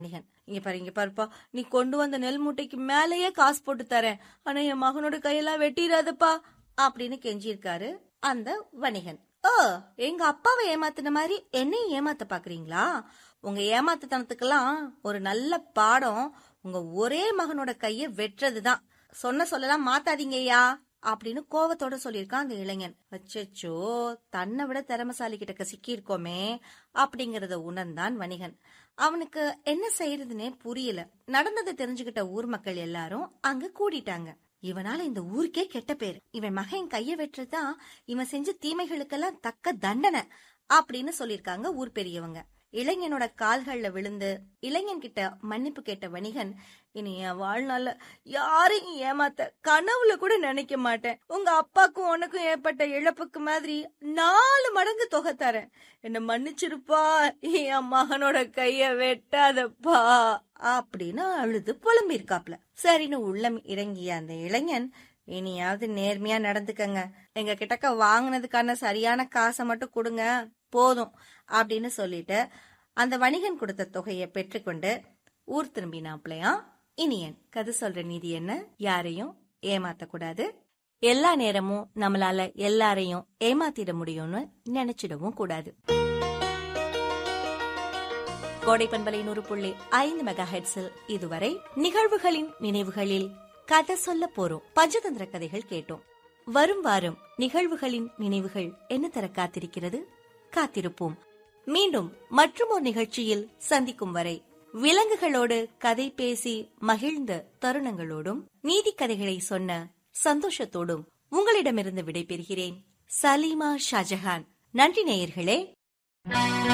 வணிகன் இங்க பாரு இங்க பாருப்பா நீ கொண்டு வந்த நெல் மூட்டைக்கு மேலேயே காசு போட்டு தரேன் ஆனா என் மகனோட கையெல்லாம் வெட்டிடாதப்பா அப்படின்னு கெஞ்சிருக்காரு அந்த வணிகன் ஓ எங்க அப்பாவை ஏமாத்தின மாதிரி என்னையும் ஏமாத்த பாக்குறீங்களா உங்க ஏமாத்துத்தனத்துக்கெல்லாம் ஒரு நல்ல பாடம் உங்க ஒரே மகனோட கைய வெட்டுறதுதான் சொன்ன சொல்லலாம் மாத்தாதீங்கய்யா அப்படின்னு கோவத்தோட சொல்லியிருக்கான் அந்த இளைஞன் அச்சச்சோ தன்னை விட திறமசாலி கிட்ட சிக்கியிருக்கோமே அப்படிங்கறத உணர்ந்தான் வணிகன் அவனுக்கு என்ன செய்யறதுன்னே புரியல நடந்ததை தெரிஞ்சுக்கிட்ட ஊர் மக்கள் எல்லாரும் அங்க கூடிட்டாங்க இவனால இந்த ஊருக்கே கெட்ட பேரு இவன் மகன் கைய வெட்டுறதுதான் இவன் செஞ்ச தீமைகளுக்கெல்லாம் தக்க தண்டனை அப்படின்னு சொல்லிருக்காங்க ஊர் பெரியவங்க இளைஞனோட கால்கள்ல விழுந்து இளைஞன் கிட்ட மன்னிப்பு கேட்ட வணிகன் இனி என் வாழ்நாள்ல யாரையும் ஏமாத்த கனவுல கூட நினைக்க மாட்டேன் உங்க அப்பாக்கும் உனக்கும் ஏற்பட்ட இழப்புக்கு மாதிரி நாலு மடங்கு தொகை தரேன் என்ன மன்னிச்சிருப்பா என் மகனோட கைய வெட்டாதப்பா அப்படின்னு அழுது புலம்பிருக்காப்ல சரின்னு உள்ளம் இறங்கிய அந்த இளைஞன் இனியாவது நேர்மையா நடந்துக்கங்க எங்க கிட்டக்க வாங்கினதுக்கான சரியான காசை மட்டும் கொடுங்க போதும் அப்படின்னு சொல்லிட்டு அந்த வணிகன் கொடுத்த தொகையை பெற்றுக்கொண்டு ஊர் திரும்பினாப்லையா இனியன் கதை சொல்ற நீதி என்ன யாரையும் ஏமாத்த கூடாது எல்லா நேரமும் நம்மளால எல்லாரையும் ஏமாத்திட முடியும்னு நினைச்சிடவும் கூடாது கோடை பண்பலை நூறு புள்ளி ஐந்து மெகா ஹெட்ஸில் இதுவரை நிகழ்வுகளின் நினைவுகளில் கதை சொல்ல போறோம் பஞ்சதந்திர கதைகள் கேட்டோம் வரும் வாரம் நிகழ்வுகளின் நினைவுகள் என்ன தர காத்திருக்கிறது காத்திருப்போம் மீண்டும் மற்றும் ஒரு நிகழ்ச்சியில் சந்திக்கும் வரை விலங்குகளோடு கதை பேசி மகிழ்ந்த தருணங்களோடும் நீதி கதைகளை சொன்ன சந்தோஷத்தோடும் உங்களிடமிருந்து விடைபெறுகிறேன் சலீமா ஷாஜஹான் நன்றி நேயர்களே